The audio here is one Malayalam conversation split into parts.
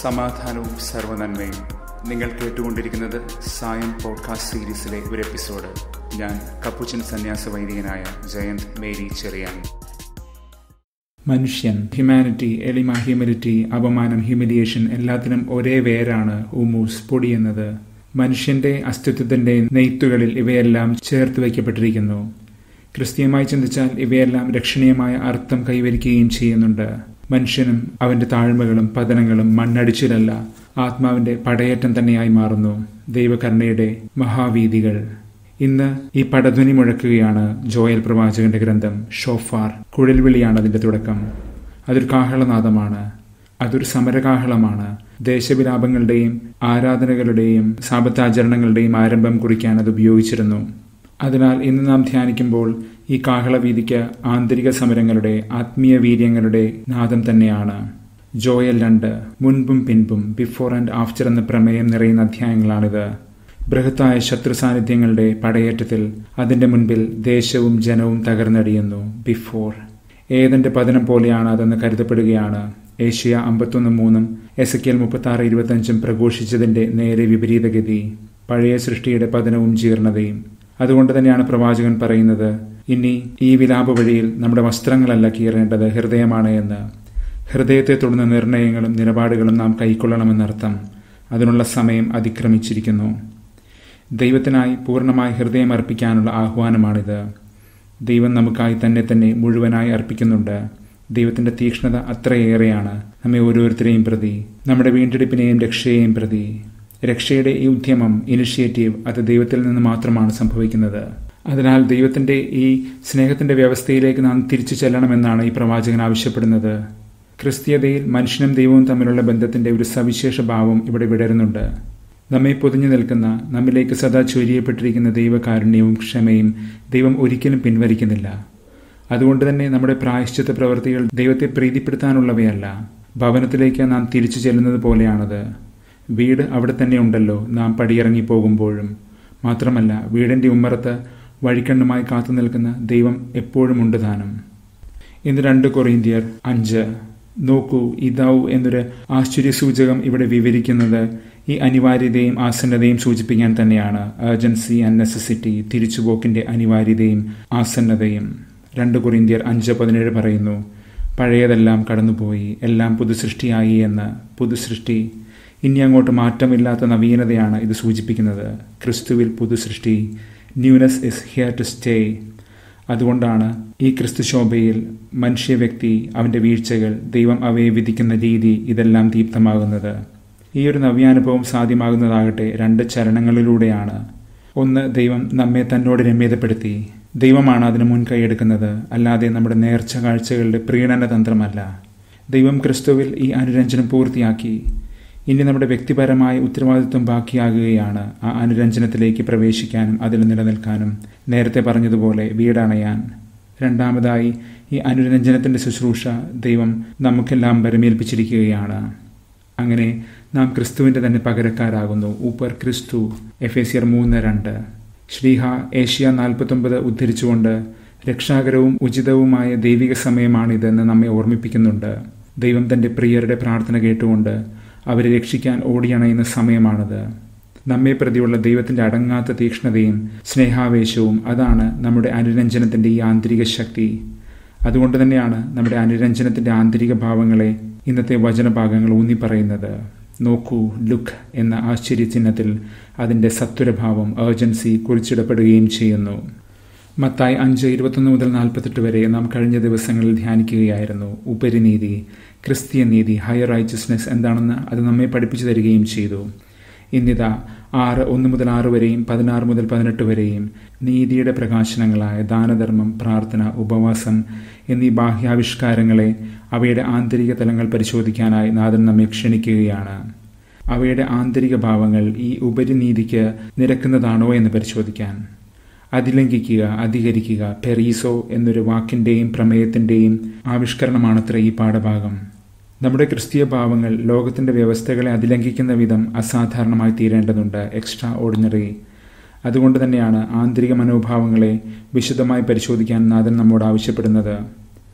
സമാധാനവും സർവനന്മയും നിങ്ങൾ കേട്ടുകൊണ്ടിരിക്കുന്നത് സായം പോഡ്കാസ്റ്റ് സീരീസിലെ ഒരു എപ്പിസോഡ് ഞാൻ കപ്പുച്ചൻ സന്യാസ വൈദികനായ ജയന്ത് മേരി ചെറിയാൻ മനുഷ്യൻ ഹ്യൂമാനിറ്റി എളിമ ഹ്യൂമിലിറ്റി അപമാനം ഹ്യൂമിലിയേഷൻ എല്ലാത്തിനും ഒരേ വേരാണ് ഊമൂസ് പൊടി എന്നത് മനുഷ്യന്റെ അസ്തിത്വത്തിന്റെ നെയ്ത്തുകളിൽ ഇവയെല്ലാം ചേർത്ത് വയ്ക്കപ്പെട്ടിരിക്കുന്നു ക്രിസ്തീയമായി ചിന്തിച്ചാൽ ഇവയെല്ലാം രക്ഷണീയമായ അർത്ഥം കൈവരിക്കുകയും ചെയ്യുന്നുണ്ട് മനുഷ്യനും അവന്റെ താഴ്മകളും പതനങ്ങളും മണ്ണടിച്ചിലല്ല ആത്മാവിന്റെ പടയേറ്റം തന്നെയായി മാറുന്നു ദൈവകരുണയുടെ മഹാവീതികൾ ഇന്ന് ഈ പടധ്വനി മുഴക്കുകയാണ് ജോയൽ പ്രവാചകന്റെ ഗ്രന്ഥം ഷോഫാർ കുഴൽവിളിയാണ് അതിന്റെ തുടക്കം അതൊരു കാഹളനാദമാണ് അതൊരു സമരകാഹളമാണ് ദേശവിലാപങ്ങളുടെയും ആരാധനകളുടെയും സാപത്താചരണങ്ങളുടെയും ആരംഭം കുറിക്കാൻ അത് ഉപയോഗിച്ചിരുന്നു അതിനാൽ ഇന്ന് നാം ധ്യാനിക്കുമ്പോൾ ഈ കാഹളവീതിക്ക് ആന്തരിക സമരങ്ങളുടെ ആത്മീയ വീര്യങ്ങളുടെ നാദം തന്നെയാണ് ജോയൽ രണ്ട് മുൻപും പിൻപും ബിഫോർ ആൻഡ് ആഫ്റ്റർ എന്ന പ്രമേയം നിറയുന്ന അധ്യായങ്ങളാണിത് ബൃഹത്തായ ശത്രു സാന്നിധ്യങ്ങളുടെ പടയേറ്റത്തിൽ അതിന്റെ മുൻപിൽ ദേശവും ജനവും തകർന്നടിയുന്നു ബിഫോർ ഏതന്റെ പതനം പോലെയാണ് അതെന്ന് കരുതപ്പെടുകയാണ് ഏഷ്യ അമ്പത്തൊന്ന് മൂന്നും എസ് കെൽ മുപ്പത്തി ആറ് ഇരുപത്തഞ്ചും പ്രഘോഷിച്ചതിന്റെ നേരെ വിപരീതഗതി പഴയ സൃഷ്ടിയുടെ പതനവും ജീർണതയും അതുകൊണ്ട് തന്നെയാണ് പ്രവാചകൻ പറയുന്നത് ഇനി ഈ വിലാപ വഴിയിൽ നമ്മുടെ വസ്ത്രങ്ങളല്ല കീറേണ്ടത് ഹൃദയമാണ് എന്ന് ഹൃദയത്തെ തുടർന്ന നിർണയങ്ങളും നിലപാടുകളും നാം കൈക്കൊള്ളണമെന്നർത്ഥം അതിനുള്ള സമയം അതിക്രമിച്ചിരിക്കുന്നു ദൈവത്തിനായി പൂർണ്ണമായി ഹൃദയം അർപ്പിക്കാനുള്ള ആഹ്വാനമാണിത് ദൈവം നമുക്കായി തന്നെ തന്നെ മുഴുവനായി അർപ്പിക്കുന്നുണ്ട് ദൈവത്തിന്റെ തീക്ഷ്ണത അത്രയേറെയാണ് നമ്മെ ഓരോരുത്തരെയും പ്രതി നമ്മുടെ വീണ്ടെടുപ്പിനെയും രക്ഷയെയും പ്രതി രക്ഷയുടെ ഈ ഉദ്യമം ഇനിഷ്യേറ്റീവ് അത് ദൈവത്തിൽ നിന്ന് മാത്രമാണ് സംഭവിക്കുന്നത് അതിനാൽ ദൈവത്തിന്റെ ഈ സ്നേഹത്തിന്റെ വ്യവസ്ഥയിലേക്ക് നാം തിരിച്ചു ചെല്ലണമെന്നാണ് ഈ പ്രവാചകൻ ആവശ്യപ്പെടുന്നത് ക്രിസ്തീയതയിൽ മനുഷ്യനും ദൈവവും തമ്മിലുള്ള ബന്ധത്തിന്റെ ഒരു സവിശേഷ ഭാവം ഇവിടെ വിടരുന്നുണ്ട് നമ്മെ പൊതിഞ്ഞു നിൽക്കുന്ന നമ്മിലേക്ക് സദാ ചൊരിയപ്പെട്ടിരിക്കുന്ന ദൈവകാരുണ്യവും ക്ഷമയും ദൈവം ഒരിക്കലും പിൻവലിക്കുന്നില്ല അതുകൊണ്ട് തന്നെ നമ്മുടെ പ്രായശ്ചിത്ത പ്രവൃത്തികൾ ദൈവത്തെ പ്രീതിപ്പെടുത്താനുള്ളവയല്ല ഭവനത്തിലേക്ക് നാം തിരിച്ചു ചെല്ലുന്നത് പോലെയാണത് വീട് അവിടെ തന്നെ ഉണ്ടല്ലോ നാം പടിയിറങ്ങി പോകുമ്പോഴും മാത്രമല്ല വീടിന്റെ ഉമ്മറത്ത് വഴിക്കണ്ണുമായി കാത്തു നിൽക്കുന്ന ദൈവം എപ്പോഴും ഉണ്ട് താനും ഇന്ന് രണ്ട് കൊറീന്ത്യർ അഞ്ച് നോക്കൂ ഇതാവു എന്നൊരു ആശ്ചര്യസൂചകം ഇവിടെ വിവരിക്കുന്നത് ഈ അനിവാര്യതയും ആസന്നതയും സൂചിപ്പിക്കാൻ തന്നെയാണ് അർജൻസി ആൻഡ് നെസസിറ്റി തിരിച്ചുപോക്കിന്റെ അനിവാര്യതയും ആസന്നതയും രണ്ട് കൊറിന്ത്യർ അഞ്ച് പതിനേഴ് പറയുന്നു പഴയതെല്ലാം കടന്നുപോയി എല്ലാം പുതുസൃഷ്ടിയായി എന്ന് പുതുസൃഷ്ടി ഇനി അങ്ങോട്ട് മാറ്റമില്ലാത്ത നവീനതയാണ് ഇത് സൂചിപ്പിക്കുന്നത് ക്രിസ്തുവിൽ പുതുസൃഷ്ടി newness is here to stay അതുകൊണ്ടാണ് ഈ ക്രിസ്തുശോഭയിൽ മനുഷ്യ വ്യക്തി അവന്റെ വീഴ്ചകൾ ദൈവം അവയെ വിധിക്കുന്ന രീതി ഇതെല്ലാം ദീപ്തമാകുന്നത് ഈ ഒരു നവ്യാനുഭവം സാധ്യമാകുന്നതാകട്ടെ രണ്ട് ചരണങ്ങളിലൂടെയാണ് ഒന്ന് ദൈവം നമ്മെ തന്നോട് രമ്യതപ്പെടുത്തി ദൈവമാണ് അതിന് മുൻകൈയെടുക്കുന്നത് അല്ലാതെ നമ്മുടെ നേർച്ച കാഴ്ചകളുടെ പ്രീണന തന്ത്രമല്ല ദൈവം ക്രിസ്തുവിൽ ഈ അനുരഞ്ജനം പൂർത്തിയാക്കി ഇനി നമ്മുടെ വ്യക്തിപരമായ ഉത്തരവാദിത്വം ബാക്കിയാകുകയാണ് ആ അനുരഞ്ജനത്തിലേക്ക് പ്രവേശിക്കാനും അതിൽ നിലനിൽക്കാനും നേരത്തെ പറഞ്ഞതുപോലെ വീടണയാൻ രണ്ടാമതായി ഈ അനുരഞ്ജനത്തിന്റെ ശുശ്രൂഷ ദൈവം നമുക്കെല്ലാം വരമേൽപ്പിച്ചിരിക്കുകയാണ് അങ്ങനെ നാം ക്രിസ്തുവിന്റെ തന്നെ പകരക്കാരാകുന്നു ഊപ്പർ ക്രിസ്തു എഫ് എസിയർ മൂന്ന് രണ്ട് ശ്രീഹ ഏഷ്യ നാൽപ്പത്തൊമ്പത് ഉദ്ധരിച്ചുകൊണ്ട് രക്ഷാകരവും ഉചിതവുമായ ദൈവിക സമയമാണിതെന്ന് നമ്മെ ഓർമ്മിപ്പിക്കുന്നുണ്ട് ദൈവം തന്റെ പ്രിയരുടെ പ്രാർത്ഥന കേട്ടുകൊണ്ട് അവരെ രക്ഷിക്കാൻ ഓടിയണയുന്ന സമയമാണത് നമ്മെ പ്രതിയുള്ള ദൈവത്തിന്റെ അടങ്ങാത്ത തീക്ഷ്ണതയും സ്നേഹാവേശവും അതാണ് നമ്മുടെ അനുരഞ്ജനത്തിന്റെ ഈ ആന്തരിക ശക്തി അതുകൊണ്ട് തന്നെയാണ് നമ്മുടെ അനുരഞ്ജനത്തിന്റെ ആന്തരിക ഭാവങ്ങളെ ഇന്നത്തെ വചനഭാഗങ്ങൾ ഊന്നി പറയുന്നത് നോക്കൂ ലുക്ക് എന്ന ആശ്ചര്യചിഹ്നത്തിൽ അതിന്റെ സത്വരഭാവം ഏർജൻസി കുറിച്ചിടപ്പെടുകയും ചെയ്യുന്നു മത്തായി അഞ്ച് ഇരുപത്തൊന്ന് മുതൽ നാൽപ്പത്തെട്ട് വരെ നാം കഴിഞ്ഞ ദിവസങ്ങളിൽ ധ്യാനിക്കുകയായിരുന്നു ഉപരിനീതി ക്രിസ്തീയ നീതി ഹയർ റൈച്ചസ്നെസ് എന്താണെന്ന് അത് നമ്മെ പഠിപ്പിച്ചു തരികയും ചെയ്തു ഇന്നിതാ ആറ് ഒന്ന് മുതൽ ആറ് വരെയും പതിനാറ് മുതൽ പതിനെട്ട് വരെയും നീതിയുടെ പ്രകാശനങ്ങളായ ദാനധർമ്മം പ്രാർത്ഥന ഉപവാസം എന്നീ ബാഹ്യാവിഷ്കാരങ്ങളെ അവയുടെ ആന്തരിക തലങ്ങൾ പരിശോധിക്കാനായി നാഥൻ നമ്മെ ക്ഷണിക്കുകയാണ് അവയുടെ ആന്തരിക ഭാവങ്ങൾ ഈ ഉപരിനീതിക്ക് നിരക്കുന്നതാണോ എന്ന് പരിശോധിക്കാൻ അതിലംഘിക്കുക അധികരിക്കുക പെറീസോ എന്നൊരു വാക്കിന്റെയും പ്രമേയത്തിന്റെയും ആവിഷ്കരണമാണത്ര ഈ പാഠഭാഗം നമ്മുടെ ക്രിസ്തീയ ഭാവങ്ങൾ ലോകത്തിന്റെ വ്യവസ്ഥകളെ അതിലംഘിക്കുന്ന വിധം അസാധാരണമായി തീരേണ്ടതുണ്ട് എക്സ്ട്രാ ഓർഡിനറി അതുകൊണ്ട് തന്നെയാണ് ആന്തരിക മനോഭാവങ്ങളെ വിശദമായി പരിശോധിക്കാൻ നാഥൻ നമ്മോട് ആവശ്യപ്പെടുന്നത്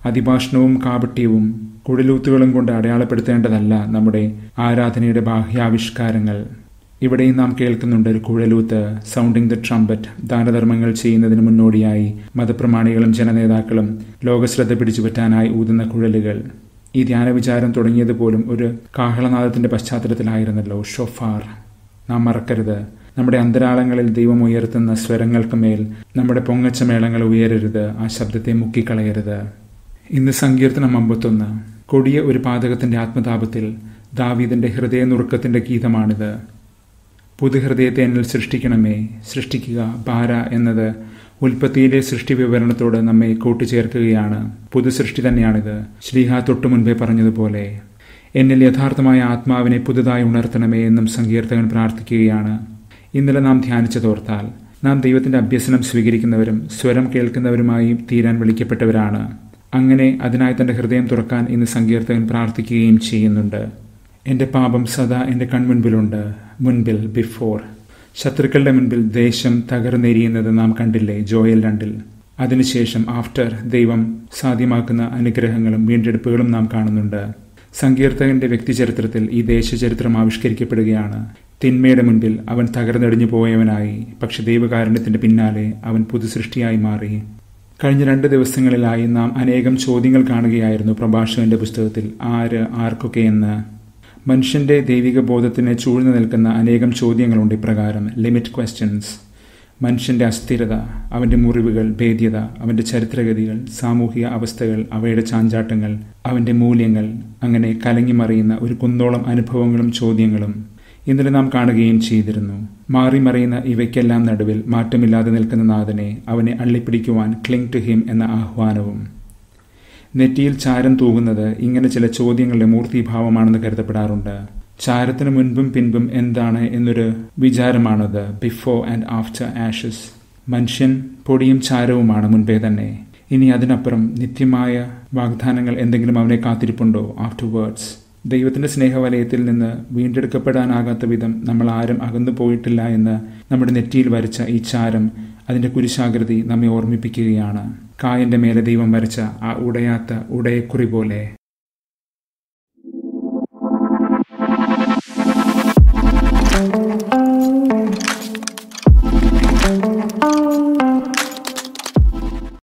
അതിഭാഷണവും കാപട്യവും കുഴലൂത്തുകളും കൊണ്ട് അടയാളപ്പെടുത്തേണ്ടതല്ല നമ്മുടെ ആരാധനയുടെ ബാഹ്യാവിഷ്കാരങ്ങൾ ഇവിടെയും നാം കേൾക്കുന്നുണ്ട് ഒരു കുഴലൂത്ത് സൗണ്ടിങ് ദ ട്രംപറ്റ് ദാനധർമ്മങ്ങൾ ചെയ്യുന്നതിന് മുന്നോടിയായി മതപ്രമാണികളും ജനനേതാക്കളും ലോകശ്രദ്ധ പിടിച്ചുപറ്റാനായി ഊതുന്ന കുഴലുകൾ ഈ ധ്യാനവിചാരം തുടങ്ങിയത് പോലും ഒരു കാഹളനാദത്തിന്റെ പശ്ചാത്തലത്തിലായിരുന്നല്ലോ ഷൊഫാർ നാം മറക്കരുത് നമ്മുടെ അന്തരാളങ്ങളിൽ ദൈവം ഉയർത്തുന്ന സ്വരങ്ങൾക്ക് മേൽ നമ്മുടെ പൊങ്ങച്ച മേളങ്ങൾ ഉയരരുത് ആ ശബ്ദത്തെ മുക്കിക്കളയരുത് ഇന്ന് സങ്കീർത്തനം അമ്പത്തൊന്ന് കൊടിയ ഒരു പാതകത്തിന്റെ ആത്മതാപത്തിൽ ദാവീദിന്റെ ഹൃദയനുറുക്കത്തിന്റെ ഗീതമാണിത് പുതുഹൃദയത്തെ എന്നിൽ സൃഷ്ടിക്കണമേ സൃഷ്ടിക്കുക ബാര എന്നത് ഉൽപ്പത്തിയിലെ സൃഷ്ടി വിവരണത്തോട് നമ്മെ കൂട്ടിച്ചേർക്കുകയാണ് പുതുസൃഷ്ടി തന്നെയാണിത് ശ്രീഹ തൊട്ടു മുൻപേ പറഞ്ഞതുപോലെ എന്നിൽ യഥാർത്ഥമായ ആത്മാവിനെ പുതുതായി ഉണർത്തണമേ എന്നും സങ്കീർത്തകൻ പ്രാർത്ഥിക്കുകയാണ് ഇന്നലെ നാം ധ്യാനിച്ചതോർത്താൽ നാം ദൈവത്തിന്റെ അഭ്യസനം സ്വീകരിക്കുന്നവരും സ്വരം കേൾക്കുന്നവരുമായി തീരാൻ വിളിക്കപ്പെട്ടവരാണ് അങ്ങനെ അതിനായി തന്റെ ഹൃദയം തുറക്കാൻ ഇന്ന് സങ്കീർത്തകൻ പ്രാർത്ഥിക്കുകയും ചെയ്യുന്നുണ്ട് എന്റെ പാപം സദാ എന്റെ കൺമുൻപിലുണ്ട് മുൻപിൽ ബിഫോർ ശത്രുക്കളുടെ മുൻപിൽ ദേശം തകർന്നെരിയുന്നത് നാം കണ്ടില്ലേ ജോയൽ രണ്ടിൽ അതിനുശേഷം ആഫ്റ്റർ ദൈവം സാധ്യമാക്കുന്ന അനുഗ്രഹങ്ങളും വീണ്ടെടുപ്പുകളും നാം കാണുന്നുണ്ട് സങ്കീർത്തകന്റെ വ്യക്തിചരിത്രത്തിൽ ഈ ദേശചരിത്രം ആവിഷ്കരിക്കപ്പെടുകയാണ് തിന്മയുടെ മുൻപിൽ അവൻ തകർന്നടിഞ്ഞു പോയവനായി പക്ഷെ ദൈവകാരുണ്യത്തിന്റെ പിന്നാലെ അവൻ പുതുസൃഷ്ടിയായി മാറി കഴിഞ്ഞ രണ്ട് ദിവസങ്ങളിലായി നാം അനേകം ചോദ്യങ്ങൾ കാണുകയായിരുന്നു പ്രഭാഷകന്റെ പുസ്തകത്തിൽ ആര് ആർക്കൊക്കെയെന്ന് മനുഷ്യന്റെ ദൈവിക ബോധത്തിന് ചൂഴ്ന്നു നിൽക്കുന്ന അനേകം ചോദ്യങ്ങളുണ്ട് ഇപ്രകാരം ലിമിറ്റ് ക്വസ്റ്റ്യൻസ് മനുഷ്യന്റെ അസ്ഥിരത അവന്റെ മുറിവുകൾ ഭേദ്യത അവന്റെ ചരിത്രഗതികൾ സാമൂഹിക അവസ്ഥകൾ അവയുടെ ചാഞ്ചാട്ടങ്ങൾ അവന്റെ മൂല്യങ്ങൾ അങ്ങനെ കലങ്ങിമറിയുന്ന ഒരു കുന്നോളം അനുഭവങ്ങളും ചോദ്യങ്ങളും ഇന്നലെ നാം കാണുകയും ചെയ്തിരുന്നു മാറി മറിയുന്ന ഇവയ്ക്കെല്ലാം നടുവിൽ മാറ്റമില്ലാതെ നിൽക്കുന്ന നാഥനെ അവനെ അള്ളിപ്പിടിക്കുവാൻ ക്ലിങ് ടു ഹിം എന്ന ആഹ്വാനവും നെറ്റിയിൽ ചാരം തൂകുന്നത് ഇങ്ങനെ ചില ചോദ്യങ്ങളുടെ മൂർത്തിഭാവമാണെന്ന് കരുതപ്പെടാറുണ്ട് ചാരത്തിന് മുൻപും പിൻപും എന്താണ് എന്നൊരു വിചാരമാണത് ബിഫോർ ആൻഡ് ആഫ്റ്റർ ആഷസ് മനുഷ്യൻ പൊടിയും ചാരവുമാണ് മുൻപേ തന്നെ ഇനി അതിനപ്പുറം നിത്യമായ വാഗ്ദാനങ്ങൾ എന്തെങ്കിലും അവനെ കാത്തിരിപ്പുണ്ടോ ആഫ്റ്റർ വേർഡ്സ് ദൈവത്തിന്റെ സ്നേഹവലയത്തിൽ നിന്ന് വീണ്ടെടുക്കപ്പെടാനാകാത്ത വിധം നമ്മൾ ആരും അകന്നു പോയിട്ടില്ല എന്ന് നമ്മുടെ നെറ്റിയിൽ വരച്ച ഈ ചാരം അതിന്റെ കുരിശാകൃതി നമ്മെ ഓർമ്മിപ്പിക്കുകയാണ് കായന്റെ മേലെ ദൈവം വരച്ച ആ ഉടയാത്ത ഉടയക്കുറി പോലെ thank you